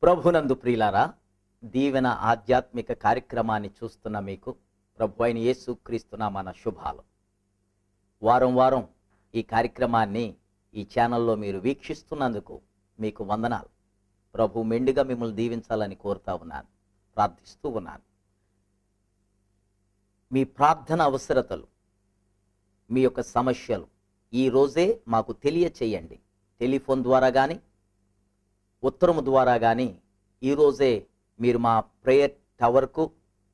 ప్రభునందు ప్రియులారా దీవెన ఆధ్యాత్మిక కార్యక్రమాన్ని చూస్తున్న మీకు ప్రభు అయిన యేసు క్రీస్తున్న మన శుభాలు వారం వారం ఈ కార్యక్రమాన్ని ఈ ఛానల్లో మీరు వీక్షిస్తున్నందుకు మీకు వందనాలు ప్రభు మెండుగా మిమ్మల్ని దీవించాలని కోరుతా ఉన్నాను ప్రార్థిస్తూ ఉన్నాను మీ ప్రార్థన అవసరతలు మీ యొక్క సమస్యలు ఈ రోజే మాకు తెలియచేయండి టెలిఫోన్ ద్వారా కానీ ఉత్తరము ద్వారా కానీ ఈరోజే మీరు మా ప్రేయర్ టవర్కు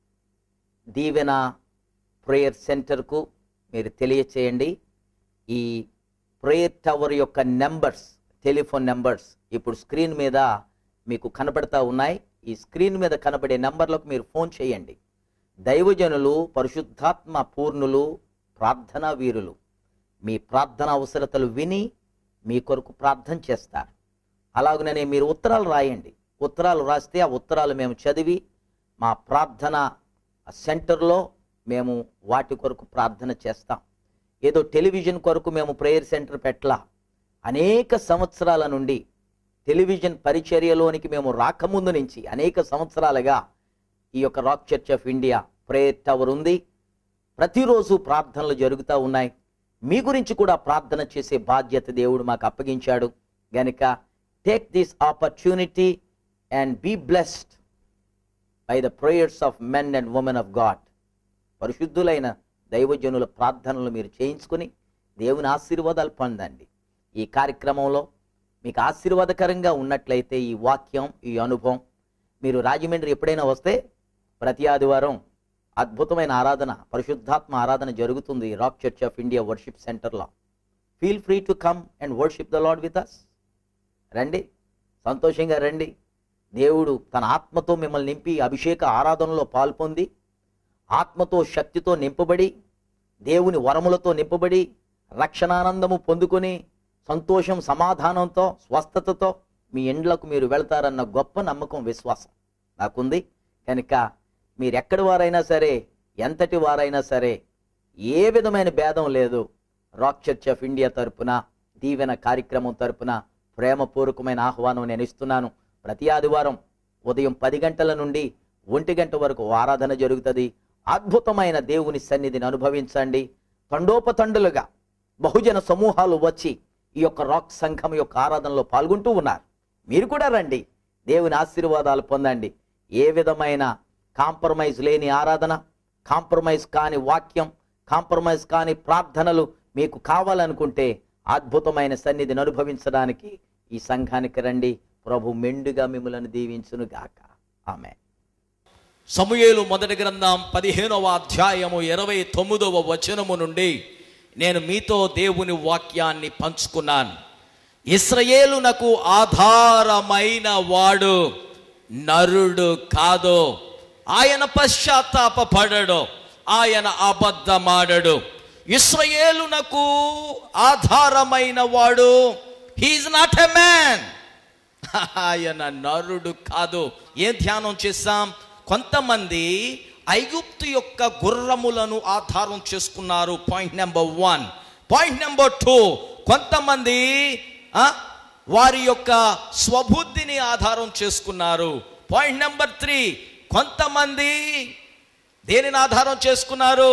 దీవెన ప్రేయర్ సెంటర్కు మీరు తెలియచేయండి ఈ ప్రేయర్ టవర్ యొక్క నెంబర్స్ టెలిఫోన్ నెంబర్స్ ఇప్పుడు స్క్రీన్ మీద మీకు కనబడతా ఉన్నాయి ఈ స్క్రీన్ మీద కనబడే నెంబర్లకు మీరు ఫోన్ చేయండి దైవజనులు పరిశుద్ధాత్మ పూర్ణులు ప్రార్థనా వీరులు మీ ప్రార్థన అవసరతలు విని మీ కొరకు ప్రార్థన చేస్తారు అలాగనే మీరు ఉత్తరాలు రాయండి ఉత్తరాలు రాస్తే ఆ ఉత్తరాలు మేము చదివి మా ప్రార్థన సెంటర్లో మేము వాటి కొరకు ప్రార్థన చేస్తాం ఏదో టెలివిజన్ కొరకు మేము ప్రేయర్ సెంటర్ పెట్టలా అనేక సంవత్సరాల నుండి టెలివిజన్ పరిచర్యలోనికి మేము రాకముందు నుంచి అనేక సంవత్సరాలుగా ఈ యొక్క rock church of India prayer tower ఉంది ప్రతిరోజు ప్రార్థనలు జరుగుతూ ఉన్నాయి మీ గురించి కూడా ప్రార్థన చేసే బాధ్యత దేవుడు మాకు అప్పగించాడు గనుక take this opportunity and be blessed by the prayers of men and women of God పరిశుద్ధులైన దైవజనుల ప్రార్థనలు మీరు చేయించుకుని దేవుని ఆశీర్వాదాలు పొందండి ఈ కార్యక్రమంలో మీకు ఆశీర్వాదకరంగా ఉన్నట్లయితే ఈ వాక్యం ఈ అనుభవం మీరు రాజమండ్రి ఎప్పుడైనా వస్తే ప్రతి ఆదివారం అద్భుతమైన ఆరాధన పరిశుద్ధాత్మ ఆరాధన జరుగుతుంది rock church of India worship సెంటర్లో feel free to come and worship the lord with us రండి సంతోషంగా రండి దేవుడు తన ఆత్మతో మిమ్మల్ని నింపి అభిషేక ఆరాధనలో పాల్పొంది ఆత్మతో శక్తితో నింపబడి దేవుని వరములతో నింపబడి రక్షణానందము పొందుకొని సంతోషం సమాధానంతో స్వస్థతతో మీ ఇండ్లకు మీరు వెళ్తారన్న గొప్ప నమ్మకం విశ్వాసం నాకుంది కనుక మీరు ఎక్కడి వారైనా సరే ఎంతటి వారైనా సరే ఏ విధమైన భేదం లేదు రాక్ చర్చ్ ఆఫ్ ఇండియా తరపున దీవెన కార్యక్రమం తరపున ప్రేమపూర్వకమైన ఆహ్వానం నేను ఇస్తున్నాను ప్రతి ఆదివారం ఉదయం పది గంటల నుండి ఒంటి గంట వరకు ఆరాధన జరుగుతుంది అద్భుతమైన దేవుని సన్నిధిని అనుభవించండి తండోపతండులుగా బహుజన సమూహాలు వచ్చి ఈ యొక్క రాక్ సంఘం యొక్క ఆరాధనలో పాల్గొంటూ ఉన్నారు మీరు కూడా రండి దేవుని ఆశీర్వాదాలు పొందండి ఏ విధమైన కాంప్రమైజ్ లేని ఆరాధన కాంప్రమైజ్ కాని వాక్యం కాంప్రమైజ్ కాని ప్రార్థనలు మీకు కావాలనుకుంటే అద్భుతమైన సన్నిధిని అనుభవించడానికి ఈ సంఘానికి రండి ప్రభు మెండుగా మిమ్మలను దీవించును గాక ఆమె సమూయేలు మొదటి గ్రంథం పదిహేనవ అధ్యాయము ఇరవై తొమ్మిదవ వచనము నుండి నేను మీతో దేవుని వాక్యాన్ని పంచుకున్నాను ఇస్రయేలునకు ఆధారమైన వాడు నరుడు కాదు ఆయన పశ్చాత్తాపడడు ఆయన అబద్ధమాడడు ఇస్రయేలునకు ఆధారమైన వాడు హీఈస్ నాట్ ఎ మ్యాన్ ఆయన నరుడు కాదు ఏ ధ్యానం చేశాం కొంతమంది ఐగుప్తు యొక్క గుర్రములను ఆధారం చేసుకున్నారు point number one point number two కొంతమంది ఆ, వారి యొక్క స్వబుద్ధిని ఆధారం చేసుకున్నారు పాయింట్ నెంబర్ త్రీ కొంతమంది దేనిని ఆధారం చేసుకున్నారు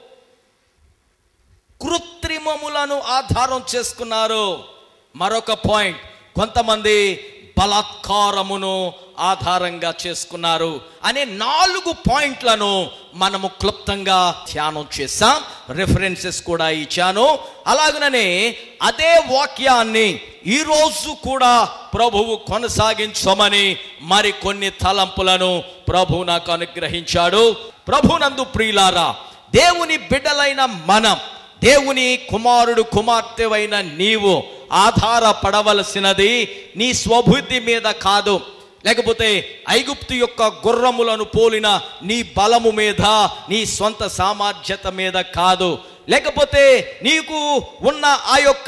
కృత్రిమములను ఆధారం చేసుకున్నారు మరొక పాయింట్ కొంతమంది బలాత్కారమును ఆధారంగా చేసుకున్నారు అనే నాలుగు పాయింట్లను మనము క్లుప్తంగా ధ్యానం చేశాం రెఫరెన్సెస్ కూడా ఇచ్చాను అలాగనే అదే వాక్యాన్ని ఈరోజు కూడా ప్రభువు కొనసాగించమని మరి కొన్ని తలంపులను ప్రభు నాకు అనుగ్రహించాడు ప్రభునందు ప్రియులారా దేవుని బిడ్డలైన మనం దేవుని కుమారుడు కుమార్తెవైన నీవు ఆధారపడవలసినది నీ స్వబుద్ధి మీద కాదు లేకపోతే ఐగుప్తు యొక్క గుర్రములను పోలిన నీ బలము మీద నీ సొంత సామర్థ్యత మీద కాదు లేకపోతే నీకు ఉన్న ఆ యొక్క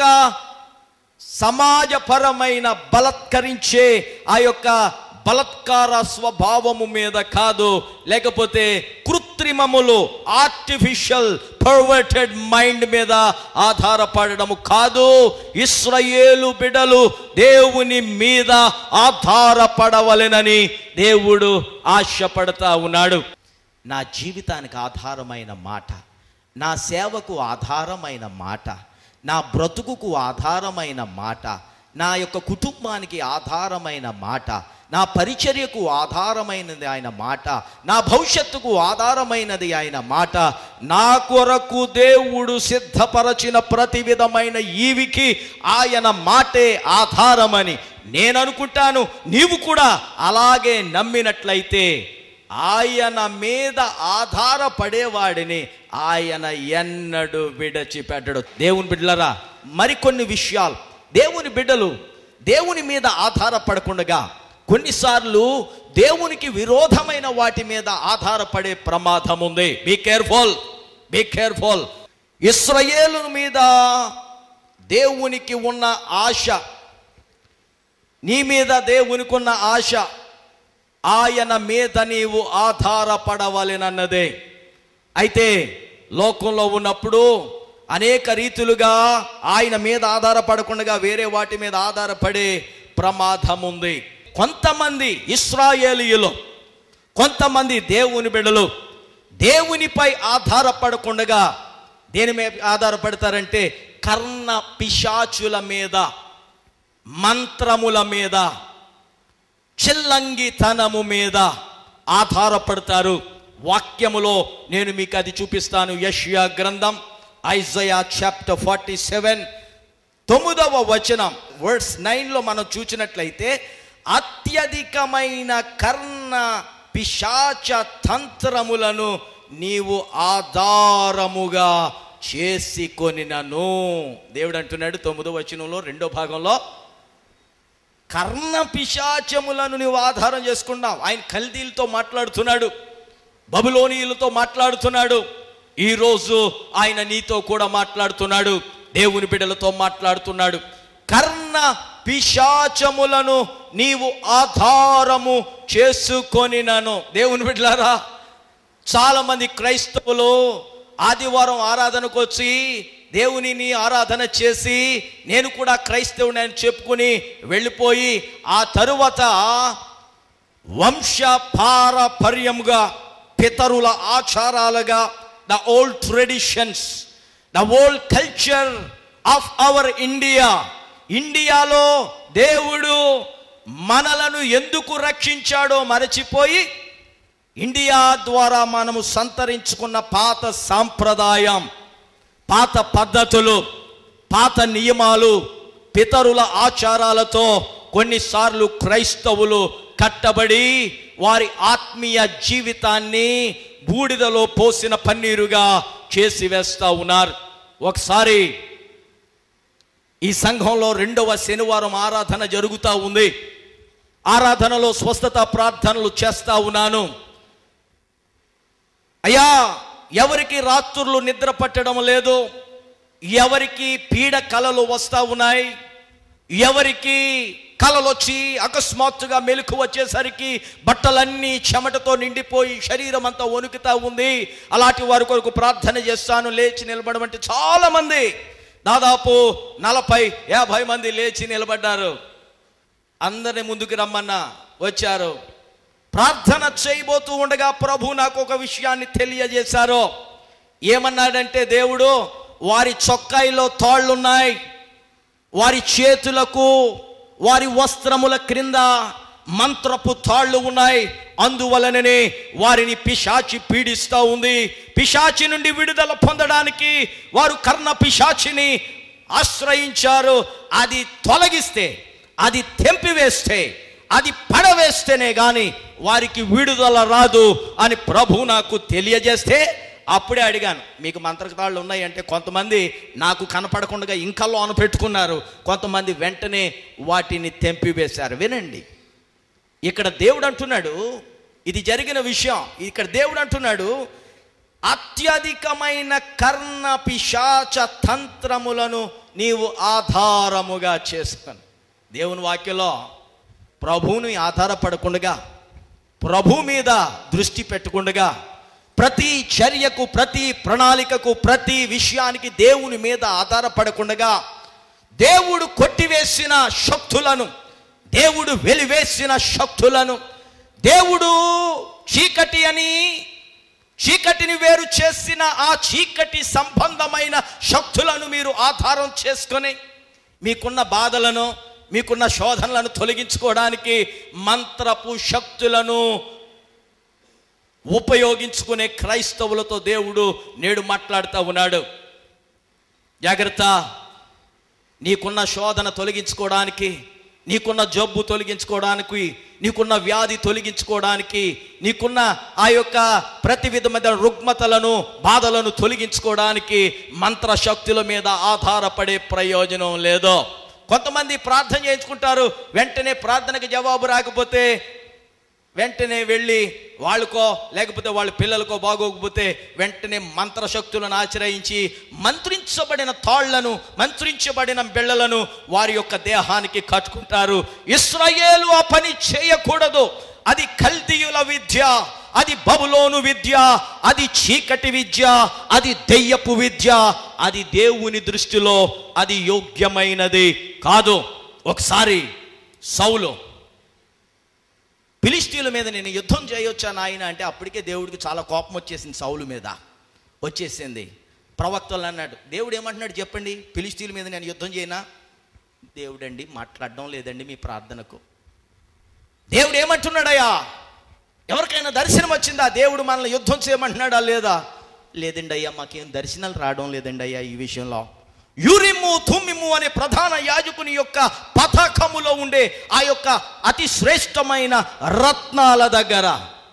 సమాజపరమైన బలత్కరించే ఆ యొక్క బలత్కార స్వభావము మీద కాదు లేకపోతే కృత్రిమ కృత్రిమములు ఆర్టిఫిషియల్ పర్వర్టెడ్ మైండ్ మీద ఆధారపడము కాదు ఇస్రాయేలు బిడలు దేవుని మీద ఆధారపడవలెనని దేవుడు ఆశపడతా ఉన్నాడు నా జీవితానికి ఆధారమైన మాట నా సేవకు ఆధారమైన మాట నా బ్రతుకుకు ఆధారమైన మాట నా యొక్క కుటుంబానికి ఆధారమైన మాట నా పరిచర్యకు ఆధారమైనది ఆయన మాట నా భవిష్యత్తుకు ఆధారమైనది ఆయన మాట నా కొరకు దేవుడు సిద్ధపరచిన ప్రతి విధమైన ఈవికి ఆయన మాటే ఆధారమని నేను అనుకుంటాను నీవు కూడా అలాగే నమ్మినట్లయితే ఆయన మీద ఆధారపడేవాడిని ఆయన ఎన్నడు విడచిపెట్టడు దేవుని బిడ్డలరా మరికొన్ని విషయాలు దేవుని బిడ్డలు దేవుని మీద ఆధారపడకుండా కొన్నిసార్లు దేవునికి విరోధమైన వాటి మీద ఆధారపడే ప్రమాదం ఉంది బీ కేర్ఫుల్ బీ కేర్ఫుల్ ఇస్రాయేలు మీద దేవునికి ఉన్న ఆశ నీ మీద దేవునికి ఉన్న ఆశ ఆయన మీద నీవు ఆధారపడవలెనన్నదే అయితే లోకంలో ఉన్నప్పుడు అనేక రీతులుగా ఆయన మీద ఆధారపడకుండా వేరే వాటి మీద ఆధారపడే ప్రమాదం ఉంది కొంతమంది ఇస్రాయేలీయులు కొంతమంది దేవుని బిడలు దేవునిపై ఆధారపడకుండా దేని మీద ఆధారపడతారంటే కర్ణ పిశాచుల మీద మంత్రముల మీద చిల్లంగితనము మీద ఆధారపడతారు వాక్యములో నేను మీకు అది చూపిస్తాను యష్యా గ్రంథం ఐజయా చాప్టర్ ఫార్టీ సెవెన్ తొమ్మిదవ వచనం వర్డ్స్ నైన్లో మనం చూసినట్లయితే అత్యధికమైన కర్ణ పిశాచ తంత్రములను నీవు ఆధారముగా చేసి కొనినను దేవుడు అంటున్నాడు తొమ్మిదో వచనంలో రెండో భాగంలో కర్ణ పిశాచములను నువ్వు ఆధారం చేసుకున్నావు ఆయన కల్దీలతో మాట్లాడుతున్నాడు బబులోనీయులతో మాట్లాడుతున్నాడు ఈరోజు ఆయన నీతో కూడా మాట్లాడుతున్నాడు దేవుని బిడ్డలతో మాట్లాడుతున్నాడు కర్ణ పిశాచములను నీవు ఆధారము చేసుకొనినను దేవుని బిడ్డలారా చాలా మంది క్రైస్తవులు ఆదివారం ఆరాధనకు వచ్చి దేవునిని ఆరాధన చేసి నేను కూడా క్రైస్తవుని అని చెప్పుకుని వెళ్ళిపోయి ఆ తరువాత వంశ పారపర్యముగా పితరుల ఆచారాలుగా the old traditions the old culture of our India ఇండియాలో దేవుడు మనలను ఎందుకు రక్షించాడో మరచిపోయి ఇండియా ద్వారా మనము సంతరించుకున్న పాత సాంప్రదాయం పాత పద్ధతులు పాత నియమాలు పితరుల ఆచారాలతో కొన్నిసార్లు క్రైస్తవులు కట్టబడి వారి ఆత్మీయ జీవితాన్ని బూడిదలో పోసిన పన్నీరుగా చేసి వేస్తా ఉన్నారు ఒకసారి ఈ సంఘంలో రెండవ శనివారం ఆరాధన జరుగుతూ ఉంది ఆరాధనలో స్వస్థత ప్రార్థనలు చేస్తా ఉన్నాను అయ్యా ఎవరికి రాత్రులు నిద్ర పట్టడం లేదు ఎవరికి పీడ కలలు వస్తా ఉన్నాయి ఎవరికి కలలు వచ్చి అకస్మాత్తుగా మెలకు వచ్చేసరికి బట్టలన్నీ చెమటతో నిండిపోయి శరీరం అంతా వణుకుతా ఉంది అలాంటి వారి కొరకు ప్రార్థన చేస్తాను లేచి నిలబడమంటే చాలా మంది దాదాపు నలభై యాభై మంది లేచి నిలబడ్డారు అందరిని ముందుకు రమ్మన్నా వచ్చారు ప్రార్థన చేయబోతూ ఉండగా ప్రభు నాకు ఒక విషయాన్ని తెలియజేశారు ఏమన్నాడంటే దేవుడు వారి చొక్కాయిలో తాళ్ళున్నాయి వారి చేతులకు వారి వస్త్రముల క్రింద మంత్రపు తాళ్ళు ఉన్నాయి అందువలననే వారిని పిశాచి పీడిస్తూ ఉంది పిశాచి నుండి విడుదల పొందడానికి వారు కర్ణ పిశాచిని ఆశ్రయించారు అది తొలగిస్తే అది తెంపివేస్తే అది పడవేస్తేనే గాని వారికి విడుదల రాదు అని ప్రభు నాకు తెలియజేస్తే అప్పుడే అడిగాను మీకు మంత్రతాళ్ళు ఉన్నాయంటే కొంతమంది నాకు కనపడకుండా ఇంకా లోన పెట్టుకున్నారు కొంతమంది వెంటనే వాటిని తెంపివేశారు వినండి ఇక్కడ దేవుడు అంటున్నాడు ఇది జరిగిన విషయం ఇక్కడ దేవుడు అంటున్నాడు అత్యధికమైన కర్ణ పిశాచ తంత్రములను నీవు ఆధారముగా చేసుకొని దేవుని వాక్యంలో ప్రభువుని ఆధారపడకుండా ప్రభు మీద దృష్టి పెట్టకుండా ప్రతి చర్యకు ప్రతి ప్రణాళికకు ప్రతి విషయానికి దేవుని మీద ఆధారపడకుండగా దేవుడు కొట్టివేసిన శక్తులను దేవుడు వెలివేసిన శక్తులను దేవుడు చీకటి అని చీకటిని వేరు చేసిన ఆ చీకటి సంబంధమైన శక్తులను మీరు ఆధారం చేసుకొని మీకున్న బాధలను మీకున్న శోధనలను తొలగించుకోవడానికి మంత్రపు శక్తులను ఉపయోగించుకునే క్రైస్తవులతో దేవుడు నేడు మాట్లాడుతూ ఉన్నాడు జాగ్రత్త నీకున్న శోధన తొలగించుకోవడానికి నీకున్న జబ్బు తొలగించుకోవడానికి నీకున్న వ్యాధి తొలగించుకోవడానికి నీకున్న ఆ యొక్క ప్రతి విధమైన రుగ్మతలను బాధలను తొలగించుకోవడానికి మంత్రశక్తుల మీద ఆధారపడే ప్రయోజనం లేదు కొంతమంది ప్రార్థన చేయించుకుంటారు వెంటనే ప్రార్థనకి జవాబు రాకపోతే వెంటనే వెళ్ళి వాళ్ళకో లేకపోతే వాళ్ళ పిల్లలకో బాగోకపోతే వెంటనే మంత్రశక్తులను ఆశ్రయించి మంత్రించబడిన తాళ్లను మంత్రించబడిన బిళ్ళలను వారి యొక్క దేహానికి కట్టుకుంటారు ఇస్రాయేలు ఆ పని చేయకూడదు అది కల్దీయుల విద్య అది బబులోను విద్య అది చీకటి విద్య అది దెయ్యపు విద్య అది దేవుని దృష్టిలో అది యోగ్యమైనది కాదు ఒకసారి సౌలు ఫిలిస్తీన్ల మీద నేను యుద్ధం చేయొచ్చా నాయన అంటే అప్పటికే దేవుడికి చాలా కోపం వచ్చేసింది సౌలు మీద వచ్చేసింది ప్రవక్తలు అన్నాడు దేవుడు ఏమంటున్నాడు చెప్పండి ఫిలిస్తీన్ల మీద నేను యుద్ధం చేయనా దేవుడండి మాట్లాడడం లేదండి మీ ప్రార్థనకు దేవుడు ఏమంటున్నాడయ్యా ఎవరికైనా దర్శనం వచ్చిందా దేవుడు మనల్ని యుద్ధం చేయమంటున్నాడా లేదా లేదండి అయ్యా మాకేం దర్శనాలు రావడం లేదండి అయ్యా ఈ విషయంలో యూరిము తుమ్మిము అనే ప్రధాన యాజకుని యొక్క పథకములో ఉండే ఆ యొక్క అతి శ్రేష్టమైన రత్నాల దగ్గర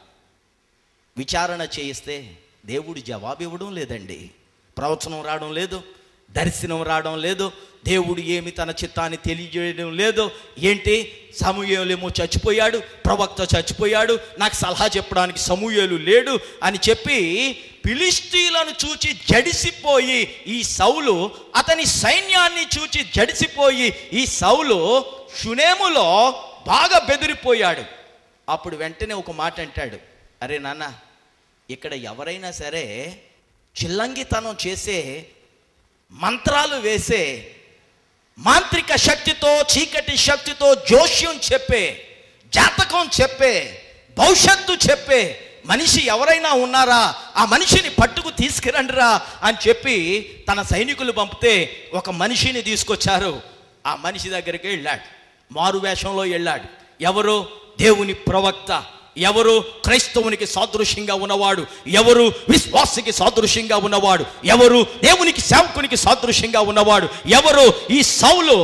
విచారణ చేయిస్తే దేవుడు జవాబు ఇవ్వడం లేదండి ప్రవచనం రావడం లేదు దర్శనం రావడం లేదు దేవుడు ఏమి తన చిత్తాన్ని తెలియజేయడం లేదు ఏంటి సమూహలేమో చచ్చిపోయాడు ప్రవక్త చచ్చిపోయాడు నాకు సలహా చెప్పడానికి సమూహలు లేడు అని చెప్పి ఫిలిస్తీన్లను చూచి జడిసిపోయి ఈ సౌలు అతని సైన్యాన్ని చూచి జడిసిపోయి ఈ సౌలు షునేములో బాగా బెదిరిపోయాడు అప్పుడు వెంటనే ఒక మాట అంటాడు అరే నాన్న ఇక్కడ ఎవరైనా సరే చిల్లంగితనం చేసే మంత్రాలు వేసే మాంత్రిక శక్తితో చీకటి శక్తితో జోష్యం చెప్పే జాతకం చెప్పే భవిష్యత్తు చెప్పే మనిషి ఎవరైనా ఉన్నారా ఆ మనిషిని పట్టుకు తీసుకురండిరా అని చెప్పి తన సైనికులు పంపితే ఒక మనిషిని తీసుకొచ్చారు ఆ మనిషి దగ్గరికి వెళ్ళాడు మారు వేషంలో వెళ్ళాడు ఎవరు దేవుని ప్రవక్త ఎవరు క్రైస్తవునికి సాదృశ్యంగా ఉన్నవాడు ఎవరు విశ్వాసికి సాదృశ్యంగా ఉన్నవాడు ఎవరు దేవునికి సేవకునికి సాదృశ్యంగా ఉన్నవాడు ఎవరు ఈ సౌలు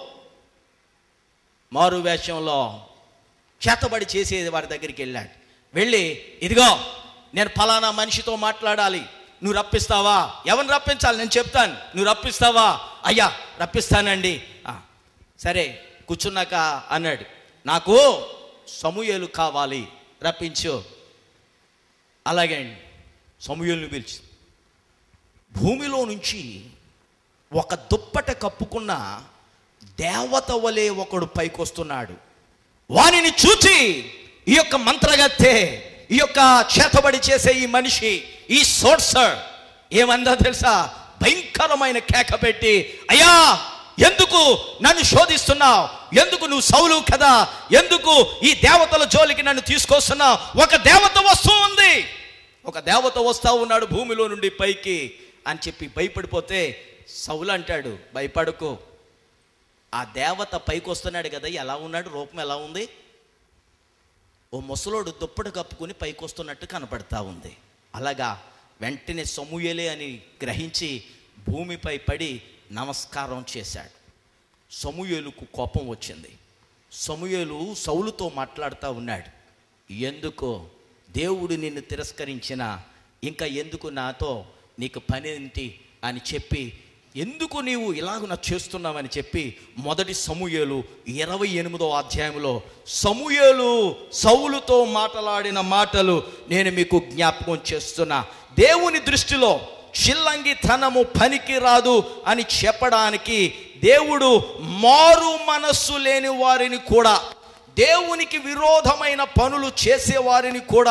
మారు వేషంలో చేతబడి చేసే వారి దగ్గరికి వెళ్ళాడు వెళ్ళి ఇదిగో నేను ఫలానా మనిషితో మాట్లాడాలి నువ్వు రప్పిస్తావా ఎవరిని రప్పించాలి నేను చెప్తాను నువ్వు రప్పిస్తావా అయ్యా రప్పిస్తానండి "ఆ, సరే కూర్చున్నాక అన్నాడు నాకు సమూయేలు కావాలి రప్పించు అలాగే అండి సమూయేలుని పిలిచి భూమిలో నుంచి ఒక దుప్పట కప్పుకున్న దేవత వలె ఒకడు పైకొస్తున్నాడు వానిని చూచి ఈ యొక్క మంత్రగత్తె ఈ యొక్క చేతబడి చేసే ఈ మనిషి ఈ సోర్సర్ ఏమందో తెలుసా భయంకరమైన కేక పెట్టి అయ్యా ఎందుకు నన్ను శోధిస్తున్నావు ఎందుకు నువ్వు సౌలు కదా ఎందుకు ఈ దేవతల జోలికి నన్ను తీసుకొస్తున్నావు ఒక దేవత వస్తూ ఉంది ఒక దేవత వస్తా ఉన్నాడు భూమిలో నుండి పైకి అని చెప్పి భయపడిపోతే సౌలు అంటాడు భయపడకు ఆ దేవత పైకి వస్తున్నాడు కదా ఎలా ఉన్నాడు రూపం ఎలా ఉంది ఓ ముసలోడు దుప్పటి కప్పుకొని పైకి వస్తున్నట్టు కనపడతా ఉంది అలాగా వెంటనే సమూయలే అని గ్రహించి భూమిపై పడి నమస్కారం చేశాడు సమూయేలుకు కోపం వచ్చింది సమూయేలు సౌలుతో మాట్లాడుతూ ఉన్నాడు ఎందుకో దేవుడు నిన్ను తిరస్కరించిన ఇంకా ఎందుకు నాతో నీకు పని ఏంటి అని చెప్పి ఎందుకు నీవు ఇలాగున చేస్తున్నావని చెప్పి మొదటి సమూయేలు ఇరవై ఎనిమిదో అధ్యాయంలో సమూయేలు సౌలుతో మాట్లాడిన మాటలు నేను మీకు జ్ఞాపకం చేస్తున్నా దేవుని దృష్టిలో చిల్లంగితనము పనికి రాదు అని చెప్పడానికి దేవుడు మారు మనస్సు లేని వారిని కూడా దేవునికి విరోధమైన పనులు చేసే వారిని కూడా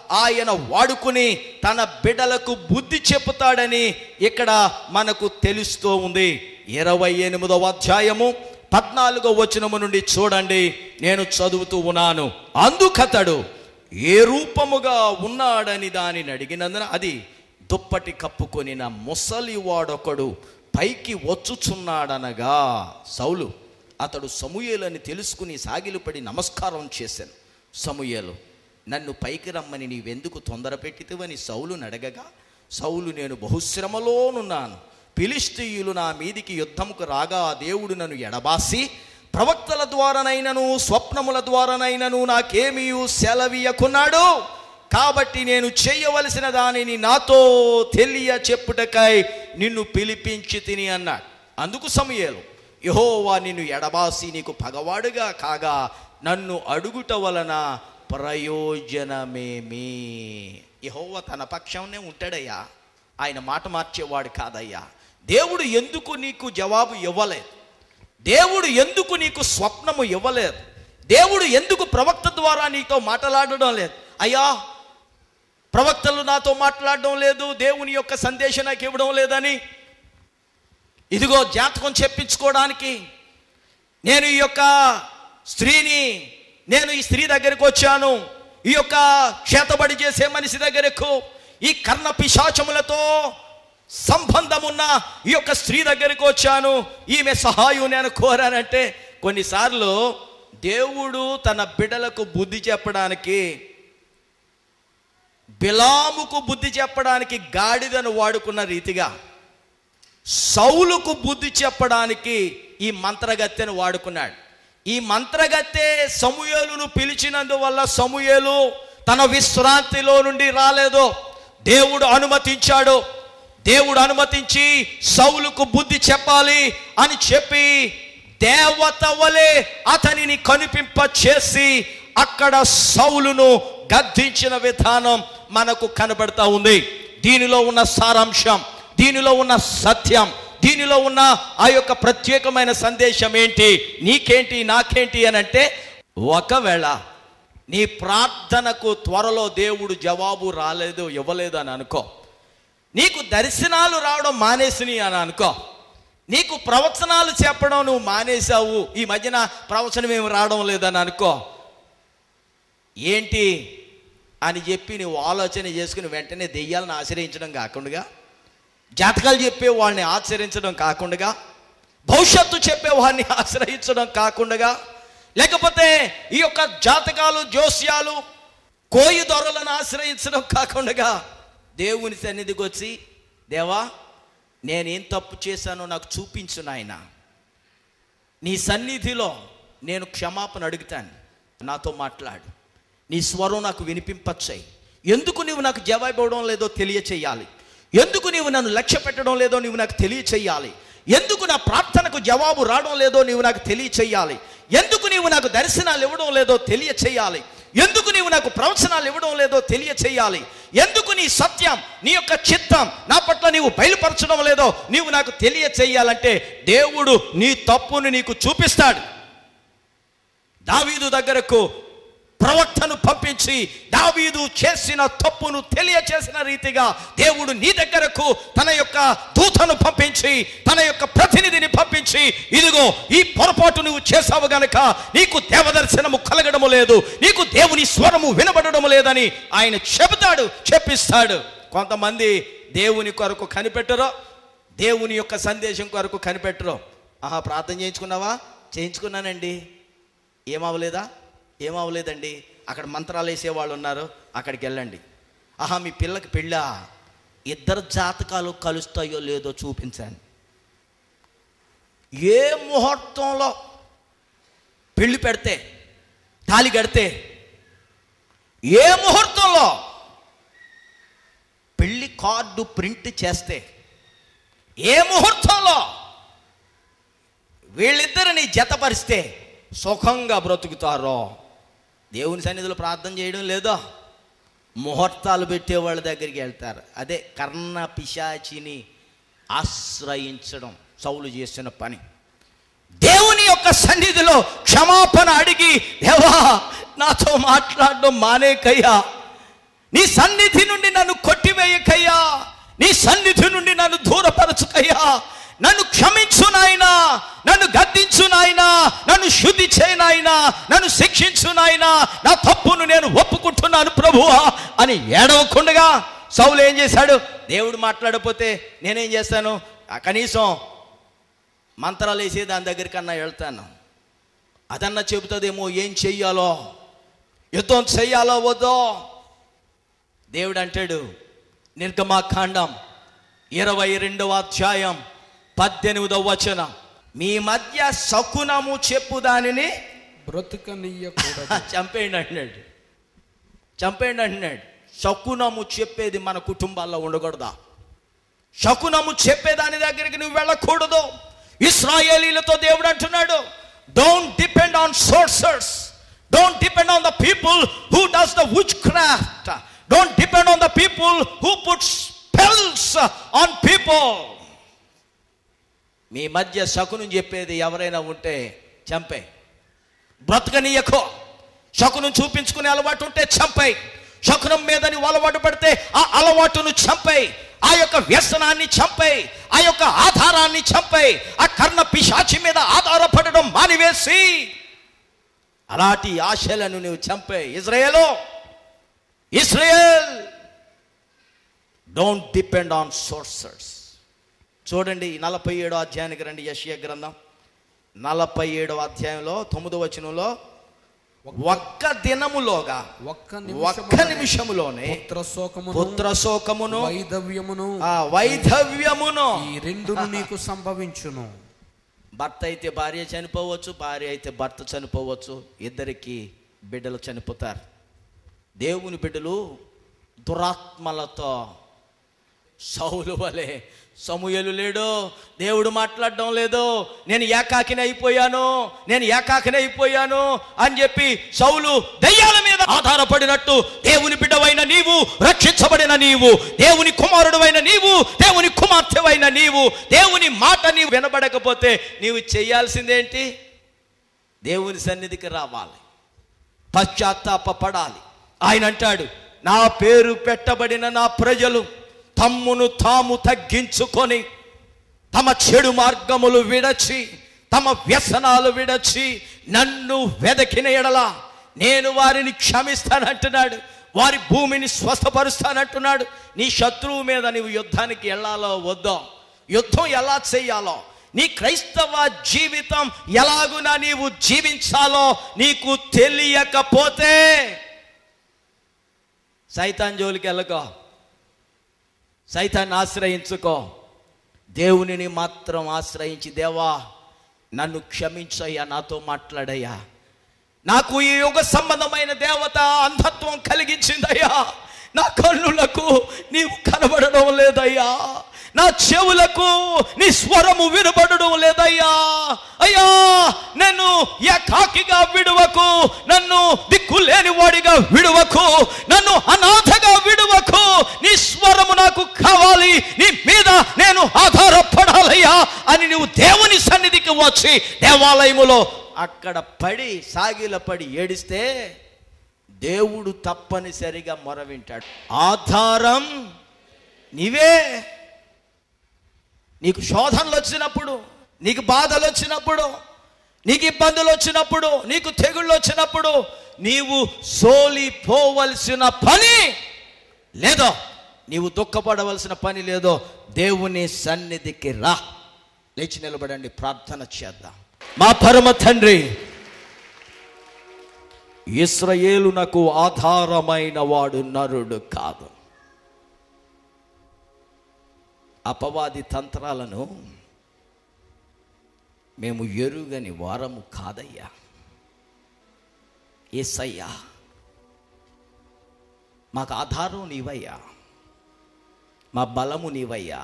ఆయన వాడుకుని తన బిడ్డలకు బుద్ధి చెప్పుతాడని ఇక్కడ మనకు తెలుస్తూ ఉంది ఇరవై ఎనిమిదవ అధ్యాయము పద్నాలుగో వచనము నుండి చూడండి నేను చదువుతూ ఉన్నాను అందుకతడు ఏ రూపముగా ఉన్నాడని దానిని అడిగినందున అది దుప్పటి కప్పుకొనిన ముసలి వాడొకడు పైకి వచ్చుచున్నాడనగా సౌలు అతడు సమూయేలని తెలుసుకుని సాగిలుపడి నమస్కారం చేశాను సమూయేలు నన్ను పైకి రమ్మని నీవెందుకు తొందర పెట్టితివని సౌలుని అడగగా సౌలు నేను బహుశ్రమలోనున్నాను ఫిలిస్తీయులు నా మీదికి యుద్ధముకు రాగా ఆ దేవుడు నన్ను ఎడబాసి ప్రవక్తల ద్వారానైనను స్వప్నముల ద్వారానైనను నాకేమీ సెలవీయకున్నాడు కాబట్టి నేను చేయవలసిన దానిని నాతో తెలియ చెప్పుటకై నిన్ను పిలిపించి తిని అన్నాడు అందుకు సమయలు యహోవా నిన్ను ఎడబాసి నీకు పగవాడుగా కాగా నన్ను అడుగుట వలన ప్రయోజనమేమి యహోవా తన పక్షంనే ఉంటాడయ్యా ఆయన మాట మార్చేవాడు కాదయ్యా దేవుడు ఎందుకు నీకు జవాబు ఇవ్వలేదు దేవుడు ఎందుకు నీకు స్వప్నము ఇవ్వలేదు దేవుడు ఎందుకు ప్రవక్త ద్వారా నీతో మాట్లాడడం లేదు అయ్యా ప్రవక్తలు నాతో మాట్లాడడం లేదు దేవుని యొక్క సందేశం నాకు ఇవ్వడం లేదని ఇదిగో జాతకం చెప్పించుకోవడానికి నేను ఈ యొక్క స్త్రీని నేను ఈ స్త్రీ దగ్గరికి వచ్చాను ఈ యొక్క చేతబడి చేసే మనిషి దగ్గరకు ఈ కర్ణ పిశాచములతో సంబంధం ఉన్న ఈ యొక్క స్త్రీ దగ్గరికి వచ్చాను ఈమె సహాయం నేను కోరానంటే కొన్నిసార్లు దేవుడు తన బిడ్డలకు బుద్ధి చెప్పడానికి బిలాముకు బుద్ధి చెప్పడానికి గాడిదను వాడుకున్న రీతిగా సౌలుకు బుద్ధి చెప్పడానికి ఈ మంత్రగత్తెను వాడుకున్నాడు ఈ మంత్రగత్తె సమూయేలును పిలిచినందువల్ల సమూయేలు తన విశ్రాంతిలో నుండి రాలేదు దేవుడు అనుమతించాడు దేవుడు అనుమతించి సౌలుకు బుద్ధి చెప్పాలి అని చెప్పి దేవత వలె అతనిని కనిపింప చేసి అక్కడ సౌలును గద్దించిన విధానం మనకు కనబడతా ఉంది దీనిలో ఉన్న సారాంశం దీనిలో ఉన్న సత్యం దీనిలో ఉన్న ఆ యొక్క ప్రత్యేకమైన సందేశం ఏంటి నీకేంటి నాకేంటి అని అంటే ఒకవేళ నీ ప్రార్థనకు త్వరలో దేవుడు జవాబు రాలేదు ఇవ్వలేదు అని అనుకో నీకు దర్శనాలు రావడం మానేసిని అని అనుకో నీకు ప్రవచనాలు చెప్పడం నువ్వు మానేశావు ఈ మధ్యన ప్రవచనం ఏమి రావడం లేదని అనుకో ఏంటి అని చెప్పి నువ్వు ఆలోచన చేసుకుని వెంటనే దెయ్యాలను ఆశ్రయించడం కాకుండా జాతకాలు చెప్పే వాళ్ళని ఆచరించడం కాకుండా భవిష్యత్తు చెప్పే వాడిని ఆశ్రయించడం కాకుండా లేకపోతే ఈ యొక్క జాతకాలు జోస్యాలు కోయి దొరలను ఆశ్రయించడం కాకుండా దేవుని సన్నిధికి వచ్చి దేవా నేనేం తప్పు చేశానో నాకు చూపించు నాయన నీ సన్నిధిలో నేను క్షమాపణ అడుగుతాను నాతో మాట్లాడు నీ స్వరం నాకు వినిపింపచ్చాయి ఎందుకు నువ్వు నాకు జవాబు ఇవ్వడం లేదో తెలియచేయాలి ఎందుకు నీవు నన్ను లక్ష్య పెట్టడం లేదో నువ్వు నాకు తెలియచేయాలి ఎందుకు నా ప్రార్థనకు జవాబు రావడం లేదో నీవు నాకు తెలియచేయాలి ఎందుకు నీవు నాకు దర్శనాలు ఇవ్వడం లేదో తెలియచేయాలి ఎందుకు నీవు నాకు ప్రవచనాలు ఇవ్వడం లేదో తెలియచేయాలి ఎందుకు నీ సత్యం నీ యొక్క చిత్తం నా పట్ల నీవు బయలుపరచడం లేదో నీవు నాకు తెలియచేయాలంటే దేవుడు నీ తప్పుని నీకు చూపిస్తాడు దావీదు దగ్గరకు ప్రవక్తను పంపించి దావీదు చేసిన తప్పును తెలియచేసిన రీతిగా దేవుడు నీ దగ్గరకు తన యొక్క దూతను పంపించి తన యొక్క ప్రతినిధిని పంపించి ఇదిగో ఈ పొరపాటు నువ్వు చేసావు గనక నీకు దేవదర్శనము కలగడము లేదు నీకు దేవుని స్వరము వినబడము లేదని ఆయన చెబుతాడు చెప్పిస్తాడు కొంతమంది దేవుని కొరకు కనిపెట్టరో దేవుని యొక్క సందేశం కొరకు కనిపెట్టరో ఆహా ప్రార్థన చేయించుకున్నావా చేయించుకున్నానండి ఏమవలేదా ఏమవలేదండి అక్కడ మంత్రాలు వేసే వాళ్ళు ఉన్నారు అక్కడికి వెళ్ళండి ఆహా మీ పిల్లకి పెళ్ళా ఇద్దరు జాతకాలు కలుస్తాయో లేదో చూపించండి ఏ ముహూర్తంలో పెళ్లి పెడితే తాలి కడితే ఏ ముహూర్తంలో పెళ్లి కార్డు ప్రింట్ చేస్తే ఏ ముహూర్తంలో వీళ్ళిద్దరిని జతపరిస్తే సుఖంగా బ్రతుకుతారో దేవుని సన్నిధిలో ప్రార్థన చేయడం లేదో ముహూర్తాలు పెట్టే వాళ్ళ దగ్గరికి వెళ్తారు అదే కర్ణ పిశాచిని ఆశ్రయించడం సౌలు చేసిన పని దేవుని యొక్క సన్నిధిలో క్షమాపణ అడిగి దేవా నాతో మాట్లాడడం మానేకయ్యా నీ సన్నిధి నుండి నన్ను కొట్టివేయకయ్యా నీ సన్నిధి నుండి నన్ను దూరపరచుకయ్యా నన్ను క్షమించు నాయనా నన్ను గద్దించు నాయనా నన్ను శుద్ధి చేయనాయనా నన్ను శిక్షించు నాయనా నా తప్పును నేను ఒప్పుకుంటున్నాను ప్రభువా అని ఏడవకుండగా సౌలు ఏం చేశాడు దేవుడు మాట్లాడకపోతే నేనేం చేస్తాను ఆ కనీసం మంత్రాలు వేసే దాని దగ్గరికన్నా వెళ్తాను అదన్నా చెబుతుందేమో ఏం చెయ్యాలో యుద్ధం చెయ్యాలో వద్దో దేవుడు అంటాడు నిర్గమాకాండం ఇరవై రెండవ అధ్యాయం పద్దెనిమిదవ వచనం మీ మధ్య శకునము చెప్పు దానిని బ్రతుకనీయకూడదు చంపేయండి అంటున్నాడు చంపేయండి అంటున్నాడు శకునము చెప్పేది మన కుటుంబాల్లో ఉండకూడదా శకునము చెప్పేదాని దగ్గరికి నువ్వు వెళ్ళకూడదు ఇస్రాయేలీలతో దేవుడు అంటున్నాడు don't depend on sorcerers don't depend on the people who does the witchcraft don't depend on the people who put spells on people మీ మధ్య శకునం చెప్పేది ఎవరైనా ఉంటే చంపే బ్రతకనీయకో శకునం చూపించుకునే అలవాటు ఉంటే చంపై శకునం మీద నువ్వు అలవాటు పడితే ఆ అలవాటును చంపై ఆ యొక్క వ్యసనాన్ని చంపై ఆ యొక్క ఆధారాన్ని చంపై ఆ కర్ణ పిశాచి మీద ఆధారపడడం మానివేసి అలాంటి ఆశలను నువ్వు చంపే ఇజ్రాయేలో Israel don't depend on sorcerers చూడండి నలభై ఏడో అధ్యాయానికి రండి యషియ గ్రంథం నలభై ఏడవ అధ్యాయంలో తొమ్మిదో వచనంలో ఒక్క దినములోగా ఒక్క ఒక్క నిమిషములోనే పుత్ర శోకమును పుత్ర శోకమును వైదవ్యమును ఆ వైధవ్యమును ఈ రెండును నీకు సంభవించును భర్త అయితే భార్య చనిపోవచ్చు భార్య అయితే భర్త చనిపోవచ్చు ఇద్దరికి బిడ్డలు చనిపోతారు దేవుని బిడ్డలు దురాత్మలతో సౌలు వలె సమూయలు లేడు దేవుడు మాట్లాడడం లేదు నేను ఏకాకిని అయిపోయాను నేను ఏకాకిని అయిపోయాను అని చెప్పి సౌలు దయ్యాల మీద ఆధారపడినట్టు దేవుని బిడ్డవైన నీవు రక్షించబడిన నీవు దేవుని కుమారుడువైన నీవు దేవుని కుమార్తెవైన నీవు దేవుని మాట నీవు వినబడకపోతే నీవు చేయాల్సిందేంటి దేవుని సన్నిధికి రావాలి పశ్చాత్తాపడాలి ఆయన అంటాడు నా పేరు పెట్టబడిన నా ప్రజలు తమ్మును తాము తగ్గించుకొని తమ చెడు మార్గములు విడచి తమ వ్యసనాలు విడచి నన్ను వెదకిన ఎడల నేను వారిని క్షమిస్తానంటున్నాడు వారి భూమిని స్వస్థపరుస్తానంటున్నాడు నీ శత్రువు మీద నీవు యుద్ధానికి వెళ్ళాలో వద్దో యుద్ధం ఎలా చేయాలో నీ క్రైస్తవ జీవితం ఎలాగునా నీవు జీవించాలో నీకు తెలియకపోతే సైతాన్ జోలికి వెళ్ళకో సైతాన్ని ఆశ్రయించుకో దేవునిని మాత్రం ఆశ్రయించి దేవా నన్ను క్షమించయ్యా నాతో మాట్లాడయ్యా నాకు ఈ యుగ సంబంధమైన దేవత అంధత్వం కలిగించిందయ్యా నా కన్నులకు నీవు కనబడడం లేదయ్యా నా చెవులకు నీ స్వరము వినబడడం లేదయ్యా అయ్యా నన్ను ఏకాకిగా విడువకు నన్ను దిక్కు లేని వాడిగా విడువకు నన్ను అనాథగా విడువకు నీ స్వరము నాకు కావాలి నీ మీద నేను ఆధారపడాలయ్యా అని నువ్వు దేవుని సన్నిధికి వచ్చి దేవాలయములో అక్కడ పడి సాగిల పడి ఏడిస్తే దేవుడు తప్పనిసరిగా మొర వింటాడు ఆధారం నీవే నీకు శోధనలు వచ్చినప్పుడు నీకు బాధలు వచ్చినప్పుడు నీకు ఇబ్బందులు వచ్చినప్పుడు నీకు తెగుళ్ళు వచ్చినప్పుడు నీవు సోలిపోవలసిన పని లేదో నీవు దుఃఖపడవలసిన పని లేదో దేవుని సన్నిధికి రా లేచి నిలబడండి ప్రార్థన చేద్దాం మా పరమ తండ్రి ఇస్రయేలునకు ఆధారమైన వాడు నరుడు కాదు అపవాది తంత్రాలను మేము ఎరుగని వారము కాదయ్యా ఏసయ్యా మాకు ఆధారం నీవయ్యా మా బలము నీవయ్యా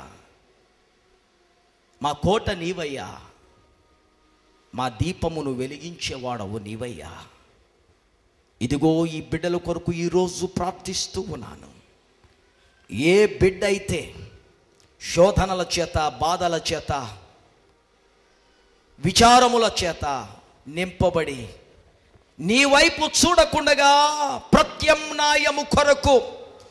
మా కోట నీవయ్యా మా దీపమును వెలిగించేవాడవు నీవయ్యా ఇదిగో ఈ బిడ్డల కొరకు ఈరోజు ప్రార్థిస్తూ ఉన్నాను ఏ బిడ్డ అయితే శోధనల చేత బాధల చేత విచారముల చేత నింపబడి నీ వైపు చూడకుండగా ప్రత్యామ్నాయము కొరకు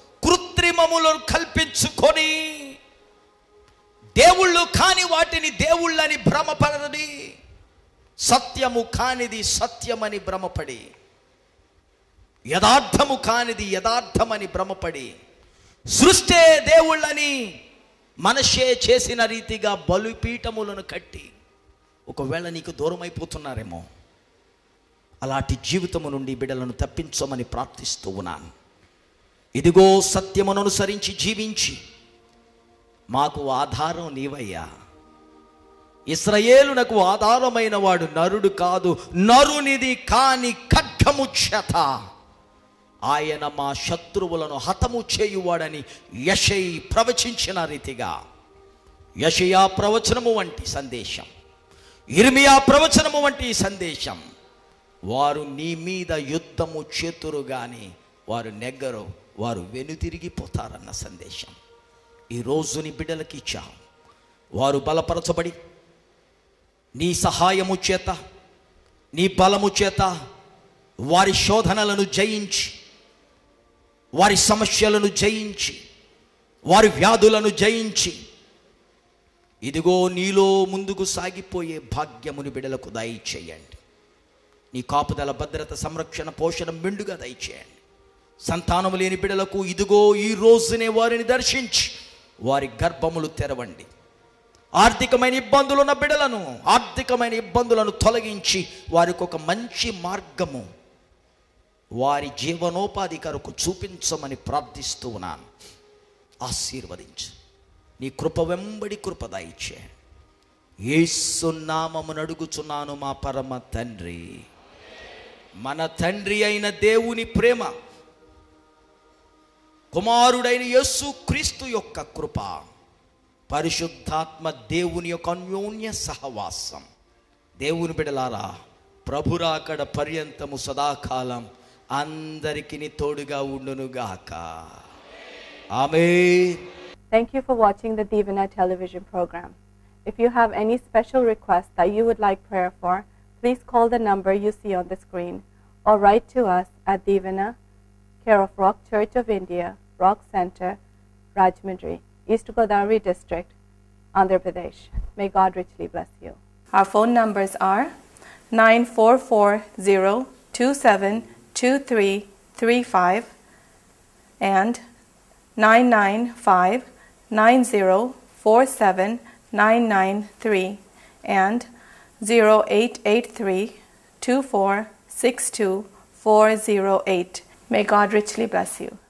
కృత్రిమములను కల్పించుకొని దేవుళ్ళు కాని వాటిని దేవుళ్ళని భ్రమపడది సత్యము కానిది సత్యమని భ్రమపడి యథార్థము కానిది యథార్థమని భ్రమపడి సృష్టే దేవుళ్ళని మనషే చేసిన రీతిగా బలిపీఠములను కట్టి ఒకవేళ నీకు దూరం అయిపోతున్నారేమో అలాంటి జీవితము నుండి బిడ్డలను తప్పించమని ప్రార్థిస్తూ ఉన్నాను ఇదిగో సత్యమును అనుసరించి జీవించి మాకు ఆధారం నీవయ్యా ఇస్రయేలునకు ఆధారమైన వాడు నరుడు కాదు నరునిది కాని ఖడ్గము చేత ఆయన మా శత్రువులను హతము చేయువాడని యషై ప్రవచించిన రీతిగా యషయా ప్రవచనము వంటి సందేశం ఇర్మియా ప్రవచనము వంటి సందేశం వారు నీ మీద యుద్ధము చేతురు గాని వారు నెగ్గరు వారు వెనుతిరిగిపోతారన్న సందేశం ఈ రోజు నీ బిడ్డలకి ఇచ్చావు వారు బలపరచబడి నీ సహాయము చేత నీ బలము చేత వారి శోధనలను జయించి వారి సమస్యలను జయించి వారి వ్యాధులను జయించి ఇదిగో నీలో ముందుకు సాగిపోయే భాగ్యముని బిడలకు దయచేయండి నీ కాపుదల భద్రత సంరక్షణ పోషణ మెండుగా దయచేయండి సంతానము లేని బిడలకు ఇదిగో ఈ రోజునే వారిని దర్శించి వారి గర్భములు తెరవండి ఆర్థికమైన ఇబ్బందులు ఉన్న బిడలను ఆర్థికమైన ఇబ్బందులను తొలగించి వారికి ఒక మంచి మార్గము వారి జీవనోపాధి కొరకు చూపించమని ప్రార్థిస్తూ ఉన్నాను ఆశీర్వదించు నీ కృప వెంబడి కృప దయచే ఏసునామమును అడుగుచున్నాను మా పరమ తండ్రి మన తండ్రి అయిన దేవుని ప్రేమ కుమారుడైన యేసు క్రీస్తు యొక్క కృప పరిశుద్ధాత్మ దేవుని యొక్క అన్యోన్య సహవాసం దేవుని బిడలారా ప్రభురాకడ పర్యంతము సదాకాలం అందరికిని తోడుగా ఉండునుగాక ఆమె Thank you for watching the Divina television program. If you have any special requests that you would like prayer for, please call the number you see on the screen or write to us at Divina, care of Rock Church of India, Rock Center, Rajmundry, East Godavari District, Andhra Pradesh. May God richly bless you. Our phone numbers are 9440272335 and 995 9047 993 and 0883 2462 408. May God richly bless you.